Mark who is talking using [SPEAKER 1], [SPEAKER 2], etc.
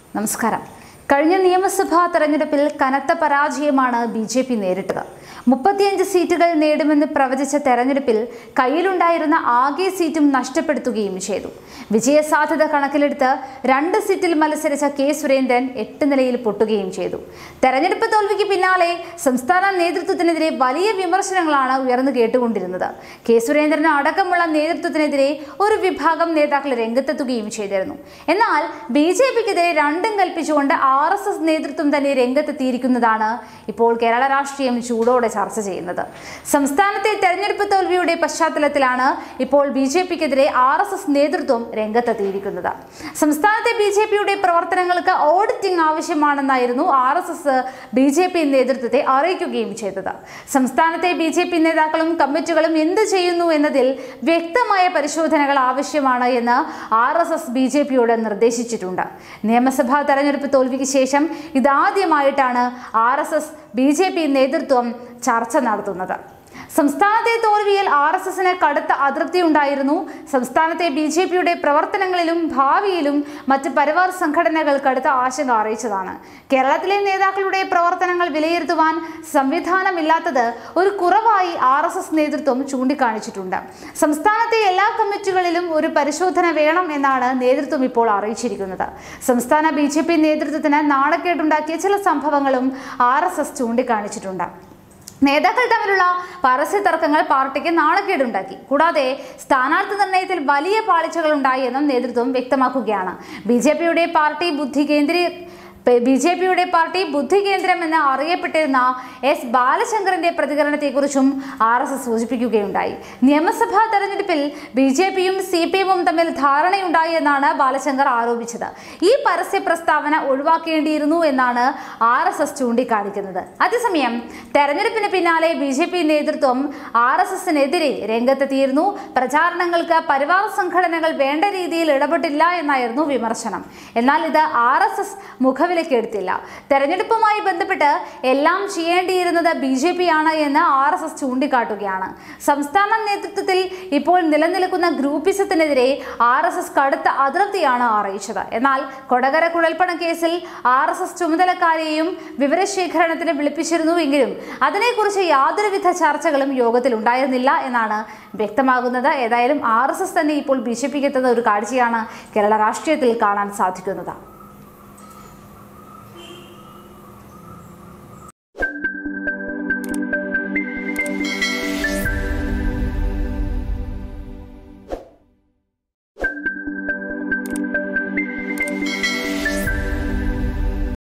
[SPEAKER 1] നമസ്കാരം കഴിഞ്ഞ നിയമസഭാ തെരഞ്ഞെടുപ്പിൽ കനത്ത പരാജയമാണ് ബി ജെ പി നേരിട്ടത് മുപ്പത്തിയഞ്ച് സീറ്റുകൾ നേടുമെന്ന് പ്രവചിച്ച തെരഞ്ഞെടുപ്പിൽ കയ്യിലുണ്ടായിരുന്ന ആകെ സീറ്റും നഷ്ടപ്പെടുത്തുകയും ചെയ്തു വിജയസാധ്യത കണക്കിലെടുത്ത് രണ്ട് സീറ്റിൽ മത്സരിച്ച കെ സുരേന്ദ്രൻ എട്ട് നിലയിൽ പൊട്ടുകയും ചെയ്തു തെരഞ്ഞെടുപ്പ് തോൽവിക്ക് പിന്നാലെ സംസ്ഥാന നേതൃത്വത്തിനെതിരെ വലിയ വിമർശനങ്ങളാണ് ഉയർന്നു കേട്ടുകൊണ്ടിരുന്നത് കെ സുരേന്ദ്രന് അടക്കമുള്ള നേതൃത്വത്തിനെതിരെ ഒരു വിഭാഗം നേതാക്കൾ രംഗത്തെത്തുകയും ചെയ്തിരുന്നു എന്നാൽ ബി ജെ പിക്കെതിരെ രണ്ടും കൽപ്പിച്ചുകൊണ്ട് ആർ എസ് എസ് നേതൃത്വം തന്നെ രംഗത്തെത്തിയിരിക്കുന്നതാണ് ഇപ്പോൾ കേരള രാഷ്ട്രീയം ചൂടോടെ ചർച്ച ചെയ്യുന്നത് സംസ്ഥാനത്തെ തെരഞ്ഞെടുപ്പ് തോൽവിയുടെ പശ്ചാത്തലത്തിലാണ് ഇപ്പോൾ ബി ജെ പിക്കെതിരെ ആർ എസ് എസ് നേതൃത്വം രംഗത്തെത്തിയിരിക്കുന്നത് സംസ്ഥാനത്തെ ബി ജെ പിയുടെ പ്രവർത്തനങ്ങൾക്ക് ഓഡിറ്റിംഗ് ആവശ്യമാണെന്നായിരുന്നു RSS B BJP നേതൃത്വത്തെ അറിയിക്കുകയും ചെയ്തത് സംസ്ഥാനത്തെ ബി ജെ പി നേതാക്കളും കമ്മിറ്റികളും എന്ത് ചെയ്യുന്നു എന്നതിൽ വ്യക്തമായ പരിശോധനകൾ ആവശ്യമാണ് എന്ന് ആർ എസ് എസ് ബി ജെ പിയോട് നിർദ്ദേശിച്ചിട്ടുണ്ട് നിയമസഭാ തെരഞ്ഞെടുപ്പ് തോൽവിക്ക് ശേഷം ഇതാദ്യമായിട്ടാണ് RSS B BJP നേതൃത്വം ചർച്ച നടത്തുന്നത് സംസ്ഥാനത്തെ തോൽവിയിൽ ആർ എസ് എസിന് കടുത്ത അതൃപ്തി ഉണ്ടായിരുന്നു സംസ്ഥാനത്തെ ബി ജെ പിയുടെ പ്രവർത്തനങ്ങളിലും ഭാവിയിലും മറ്റ് പരിവാർ സംഘടനകൾ കടുത്ത ആശങ്ക അറിയിച്ചതാണ് കേരളത്തിലെ നേതാക്കളുടെ പ്രവർത്തനങ്ങൾ വിലയിരുത്തുവാൻ സംവിധാനമില്ലാത്തത് ഒരു കുറവായി ആർ എസ് എസ് നേതൃത്വം ചൂണ്ടിക്കാണിച്ചിട്ടുണ്ട് സംസ്ഥാനത്തെ എല്ലാ കമ്മിറ്റികളിലും ഒരു പരിശോധന വേണം എന്നാണ് നേതൃത്വം ഇപ്പോൾ അറിയിച്ചിരിക്കുന്നത് സംസ്ഥാന ബി ജെ പി നേതൃത്വത്തിന് നാണക്കേടുണ്ടാക്കിയ ചില സംഭവങ്ങളും ആർ എസ് എസ് ചൂണ്ടിക്കാണിച്ചിട്ടുണ്ട് നേതാക്കൾ തമ്മിലുള്ള പരസ്യ തർക്കങ്ങൾ പാർട്ടിക്ക് നാണക്കേടുണ്ടാക്കി കൂടാതെ സ്ഥാനാർത്ഥി നിർണയത്തിൽ വലിയ പാളിച്ചകൾ ഉണ്ടായി എന്നും നേതൃത്വം വ്യക്തമാക്കുകയാണ് ബി ജെ പിയുടെ പാർട്ടി ബുദ്ധി കേന്ദ്രീ ബി ജെ പിയുടെ പാർട്ടി ബുദ്ധി കേന്ദ്രം എന്ന് അറിയപ്പെട്ടിരുന്ന എസ് ബാലശങ്കറിന്റെ പ്രതികരണത്തെക്കുറിച്ചും ആർ എസ് എസ് സൂചിപ്പിക്കുകയുണ്ടായി നിയമസഭാ തെരഞ്ഞെടുപ്പിൽ ബി ജെ പിയും സി പി എമ്മും തമ്മിൽ ധാരണയുണ്ടായി എന്നാണ് ബാലശങ്കർ ആരോപിച്ചത് ഈ പരസ്യ പ്രസ്താവന ഒഴിവാക്കേണ്ടിയിരുന്നു എന്നാണ് ആർ എസ് എസ് ചൂണ്ടിക്കാണിക്കുന്നത് അതേസമയം തെരഞ്ഞെടുപ്പിന് പിന്നാലെ ബി ജെ പി നേതൃത്വം ആർ എസ് എസിനെതിരെ രംഗത്തെത്തിയിരുന്നു പ്രചാരണങ്ങൾക്ക് പരിവാർ സംഘടനകൾ വേണ്ട രീതിയിൽ ഇടപെട്ടില്ല എന്നായിരുന്നു വിമർശനം എന്നാൽ ഇത് ആർ എസ് എസ് മുഖവിലക്കെടുത്തില്ല തെരഞ്ഞെടുപ്പുമായി ബന്ധപ്പെട്ട് എല്ലാം ചെയ്യേണ്ടിയിരുന്നത് ബി ജെ പി ആണ് എന്ന് ആർ എസ് എസ് ചൂണ്ടിക്കാട്ടുകയാണ് സംസ്ഥാന നേതൃത്വത്തിൽ ഇപ്പോൾ നിലനിൽക്കുന്ന ഗ്രൂപ്പിസത്തിനെതിരെ ആർ എസ് എസ് കടുത്ത അതൃപ്തിയാണ് അറിയിച്ചത് എന്നാൽ കൊടകര കുഴൽപ്പണ കേസിൽ ആർ എസ് എസ് ചുമതലക്കാരെയും വിവരശേഖരണത്തിന് വിളിപ്പിച്ചിരുന്നുവെങ്കിലും അതിനെക്കുറിച്ച് യാതൊരുവിധ ചർച്ചകളും യോഗത്തിൽ ഉണ്ടായിരുന്നില്ല എന്നാണ് വ്യക്തമാകുന്നത് ഏതായാലും ആർ എസ് എസ് തന്നെ ഇപ്പോൾ ബി ജെ പിക്ക് എത്തുന്ന ഒരു കാഴ്ചയാണ് കേരള രാഷ്ട്രീയത്തിൽ കാണാൻ സാധിക്കുന്നത്